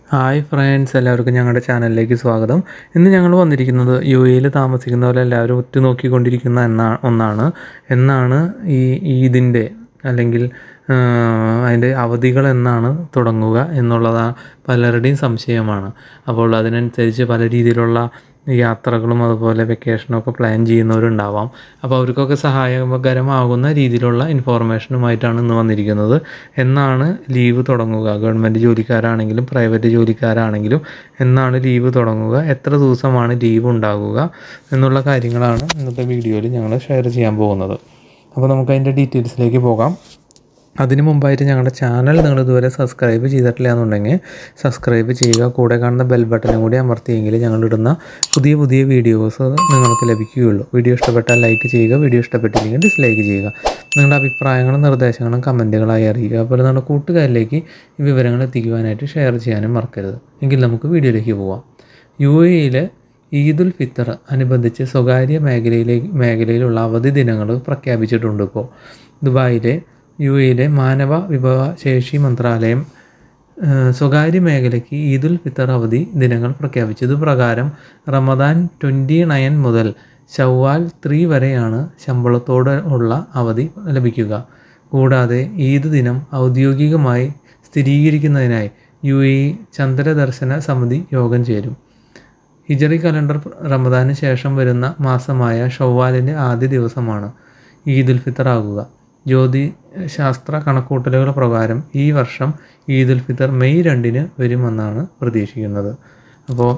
hi friends എല്ലാവർക്കും ഞങ്ങളുടെ ചാനലിലേക്ക് സ്വാഗതം ഇന്ന് ഞങ്ങൾ വന്നിരിക്കുന്നത് യു എയിൽ താമസിക്കുന്നവരെല്ലാവരും ഉറ്റുനോക്കിക്കൊണ്ടിരിക്കുന്ന എന്നാ ഒന്നാണ് എന്നാണ് ഈ ഈദിൻ്റെ അല്ലെങ്കിൽ ആ, അതിൻ്റെ അവധികൾ എന്നാണ് തുടങ്ങുക എന്നുള്ളത് പലരുടെയും സംശയമാണ് അപ്പോൾ അതിനനുസരിച്ച് പല രീതിയിലുള്ള യാത്രകളും അതുപോലെ വെക്കേഷനൊക്കെ പ്ലാൻ ചെയ്യുന്നവരുണ്ടാവാം അപ്പോൾ അവർക്കൊക്കെ സഹായകരമാകുന്ന രീതിയിലുള്ള ഇൻഫോർമേഷനുമായിട്ടാണ് ഇന്ന് വന്നിരിക്കുന്നത് എന്നാണ് ലീവ് തുടങ്ങുക ഗവൺമെൻറ് ജോലിക്കാരാണെങ്കിലും പ്രൈവറ്റ് ജോലിക്കാരാണെങ്കിലും എന്നാണ് ലീവ് തുടങ്ങുക എത്ര ദിവസമാണ് ലീവ് ഉണ്ടാകുക എന്നുള്ള കാര്യങ്ങളാണ് ഇന്നത്തെ വീഡിയോയിൽ ഞങ്ങൾ ഷെയർ ചെയ്യാൻ പോകുന്നത് അപ്പോൾ നമുക്ക് അതിൻ്റെ ഡീറ്റെയിൽസിലേക്ക് പോകാം അതിന് മുമ്പായിട്ട് ഞങ്ങളുടെ ചാനൽ നിങ്ങൾ ഇതുവരെ സബ്സ്ക്രൈബ് ചെയ്തിട്ടില്ല എന്നുണ്ടെങ്കിൽ സബ്സ്ക്രൈബ് ചെയ്യുക കൂടെ കാണുന്ന ബെൽ ബട്ടനും കൂടി അമർത്തിയെങ്കിൽ ഞങ്ങളിടുന്ന പുതിയ പുതിയ വീഡിയോസ് നിങ്ങൾക്ക് ലഭിക്കുകയുള്ളൂ വീഡിയോ ഇഷ്ടപ്പെട്ടാൽ ലൈക്ക് ചെയ്യുക വീഡിയോ ഇഷ്ടപ്പെട്ടില്ലെങ്കിൽ ഡിസ്ലൈക്ക് ചെയ്യുക നിങ്ങളുടെ അഭിപ്രായങ്ങളും നിർദ്ദേശങ്ങളും കമൻറ്റുകളായി അറിയിക്കുക അതുപോലെ നമ്മുടെ കൂട്ടുകാരിലേക്ക് ഈ വിവരങ്ങൾ എത്തിക്കുവാനായിട്ട് ഷെയർ ചെയ്യാനും മറക്കരുത് എങ്കിൽ നമുക്ക് വീഡിയോയിലേക്ക് പോവാം യു എയിൽ ഈദുൽ ഫിത്തർ അനുബന്ധിച്ച് സ്വകാര്യ മേഖലയിലെ മേഖലയിലുള്ള അവധി ദിനങ്ങൾ പ്രഖ്യാപിച്ചിട്ടുണ്ട് ഇപ്പോൾ ദുബായിലെ യു എയിലെ മാനവ വിഭവശേഷി മന്ത്രാലയം ഏഹ്, സ്വകാര്യ മേഖലയ്ക്ക് ഈദുൽ ഫിത്തർ അവധി ദിനങ്ങൾ പ്രഖ്യാപിച്ചു ഇതുപ്രകാരം റമദാൻ ട്വൻറ്റി നയൻ മുതൽ ഷവ്വാൽ ത്രീ വരെയാണ് ശമ്പളത്തോടെ ഉള്ള അവധി ലഭിക്കുക കൂടാതെ ഈദ് ദിനം ഔദ്യോഗികമായി സ്ഥിരീകരിക്കുന്നതിനായി യു എ ഇ ചന്ദ്രദർശന സമിതി യോഗം ചേരും ഹിജറി കലണ്ടർ റമദാന് ശേഷം വരുന്ന മാസമായ ഷവ്വാലിൻ്റെ ആദ്യ ദിവസമാണ് ഈദുൽ ഫിത്തർ ആകുക ജ്യോതിശാസ്ത്ര കണക്കൂട്ടലുകൾ പ്രകാരം ഈ വർഷം ഈദുൽ ഫിത്തർ മെയ് രണ്ടിന് വരുമെന്നാണ് പ്രതീക്ഷിക്കുന്നത് അപ്പോൾ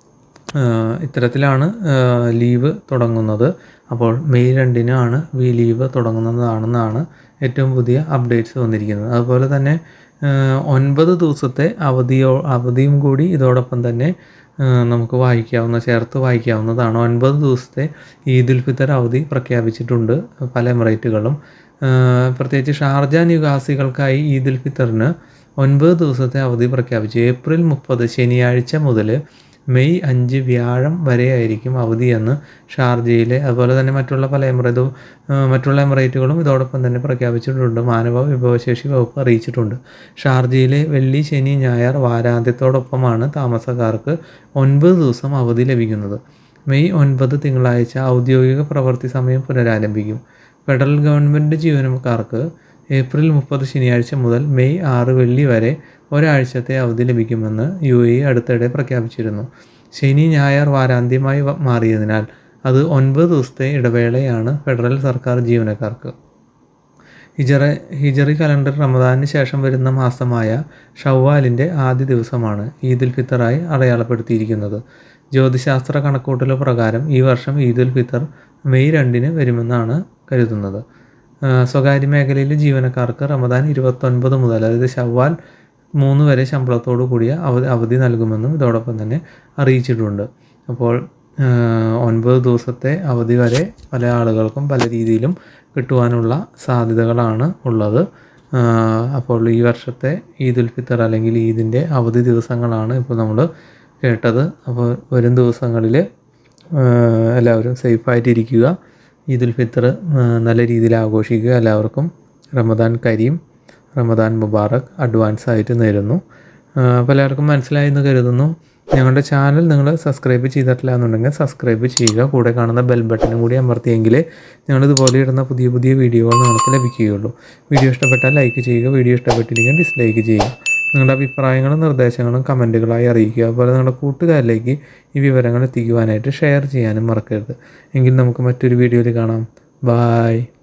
ആഹ് ഇത്തരത്തിലാണ് ആഹ് ലീവ് തുടങ്ങുന്നത് അപ്പോൾ മെയ് രണ്ടിനാണ് ഈ ലീവ് തുടങ്ങുന്നതാണെന്നാണ് ഏറ്റവും പുതിയ അപ്ഡേറ്റ്സ് വന്നിരിക്കുന്നത് അതുപോലെ തന്നെ ആഹ് ഒൻപത് ദിവസത്തെ അവധിയോ അവധിയും കൂടി ഇതോടൊപ്പം തന്നെ ആഹ് നമുക്ക് വായിക്കാവുന്ന ചേർത്ത് വായിക്കാവുന്നതാണ് ഒൻപത് ദിവസത്തെ ഈദുൽ ഫിത്തർ അവധി പ്രഖ്യാപിച്ചിട്ടുണ്ട് പല എമിറേറ്റുകളും ആഹ് പ്രത്യേകിച്ച് ഷാർജ നിവാസികൾക്കായി ഈദുൽ ഫിത്തറിന് ഒൻപത് ദിവസത്തെ അവധി പ്രഖ്യാപിച്ചു ഏപ്രിൽ മുപ്പത് ശനിയാഴ്ച മുതൽ മെയ് അഞ്ച് വ്യാഴം വരെയായിരിക്കും അവധിയെന്ന് ഷാർജയിലെ അതുപോലെ തന്നെ മറ്റുള്ള പല എമിറേറ്റ് മറ്റുള്ള എമിറേറ്റുകളും ഇതോടൊപ്പം തന്നെ പ്രഖ്യാപിച്ചിട്ടുണ്ട് മാനവ വിഭവശേഷി വകുപ്പ് അറിയിച്ചിട്ടുണ്ട് ഷാർജയിലെ വെള്ളി ശനി ഞായർ വാരാന്ത്യത്തോടൊപ്പമാണ് താമസക്കാർക്ക് ഒൻപത് ദിവസം അവധി ലഭിക്കുന്നത് മെയ് ഒൻപത് തിങ്കളാഴ്ച ഔദ്യോഗിക പ്രവൃത്തി സമയം പുനരാരംഭിക്കും ഫെഡറൽ ഗവൺമെൻറ് ജീവനക്കാർക്ക് ഏപ്രിൽ മുപ്പത് ശനിയാഴ്ച മുതൽ മെയ് ആറ് വെള്ളി വരെ ഒരാഴ്ചത്തെ അവധി ലഭിക്കുമെന്ന് യു എ അടുത്തിടെ പ്രഖ്യാപിച്ചിരുന്നു ശനി ഞായർ വാരാന്ത്യമായി വ- മാറിയതിനാൽ അത് ഒൻപത് ദിവസത്തെ ഇടവേളയാണ് ഫെഡറൽ സർക്കാർ ജീവനക്കാർക്ക് ഹിജറ ഹിജറി കലണ്ടർ റമദാനിന് ശേഷം വരുന്ന മാസമായ ഷവ്വാലിൻ്റെ ആദ്യ ദിവസമാണ് ഈദുൽ ഫിത്തറായി അടയാളപ്പെടുത്തിയിരിക്കുന്നത് ജ്യോതിശാസ്ത്ര കണക്കൂട്ടൽ പ്രകാരം ഈ വർഷം ഈദുൽ ഫിത്തർ മെയ് രണ്ടിന് വരുമെന്നാണ് കരുതുന്നത് ആ, സ്വകാര്യ മേഖലയിലെ ജീവനക്കാർക്ക് റമദാൻ ഇരുപത്തൊൻപത് മുതൽ അതായത് ഷവ്വാൽ മൂന്ന് വരെ ശമ്പളത്തോടു കൂടിയ അവധി അവധി നൽകുമെന്നും ഇതോടൊപ്പം തന്നെ അറിയിച്ചിട്ടുണ്ട് അപ്പോൾ ആ, ഒൻപത് ദിവസത്തെ അവധി വരെ പല ആളുകൾക്കും പല രീതിയിലും കിട്ടുവാനുള്ള സാധ്യതകളാണ് ഉള്ളത് ആ, അപ്പോൾ ഈ വർഷത്തെ ഈദുൽ ഫിത്തർ അല്ലെങ്കിൽ ഈദിൻ്റെ അവധി ദിവസങ്ങളാണ് ഇപ്പോൾ നമ്മൾ കേട്ടത് അപ്പോൾ വരും ദിവസങ്ങളിൽ എല്ലാവരും സേഫായിട്ടിരിക്കുക ഈദുൽ ഫിത്തർ നല്ല രീതിയിൽ ആഘോഷിക്കുക എല്ലാവർക്കും റമദാൻ കരീം റമദാൻ മുബാറക് അഡ്വാൻസ് ആയിട്ട് നേരുന്നു ആ, പലർക്കും മനസ്സിലായി എന്ന് കരുതുന്നു ഞങ്ങളുടെ ചാനൽ നിങ്ങൾ സബ്സ്ക്രൈബ് ചെയ്തിട്ടില്ല എന്നുണ്ടെങ്കിൽ സബ്സ്ക്രൈബ് ചെയ്യുക കൂടെ കാണുന്ന ബെൽ ബട്ടനും കൂടി അമർത്തിയെങ്കിൽ ഞങ്ങൾ ഇതുപോലെ ഇടുന്ന പുതിയ പുതിയ വീഡിയോകൾ നിങ്ങൾക്ക് ലഭിക്കുകയുള്ളൂ വീഡിയോ ഇഷ്ടപ്പെട്ടാൽ ലൈക്ക് ചെയ്യുക വീഡിയോ ഇഷ്ടപ്പെട്ടില്ലെങ്കിൽ ഡിസ്ലൈക്ക് ചെയ്യുക നിങ്ങളുടെ അഭിപ്രായങ്ങളും നിർദ്ദേശങ്ങളും കമൻറ്റുകളായി അറിയിക്കുക അതുപോലെ നിങ്ങളുടെ കൂട്ടുകാരിലേക്ക് ഈ വിവരങ്ങൾ എത്തിക്കുവാനായിട്ട് ഷെയർ ചെയ്യാനും മറക്കരുത് എങ്കിൽ നമുക്ക് മറ്റൊരു വീഡിയോയിൽ കാണാം ബായ്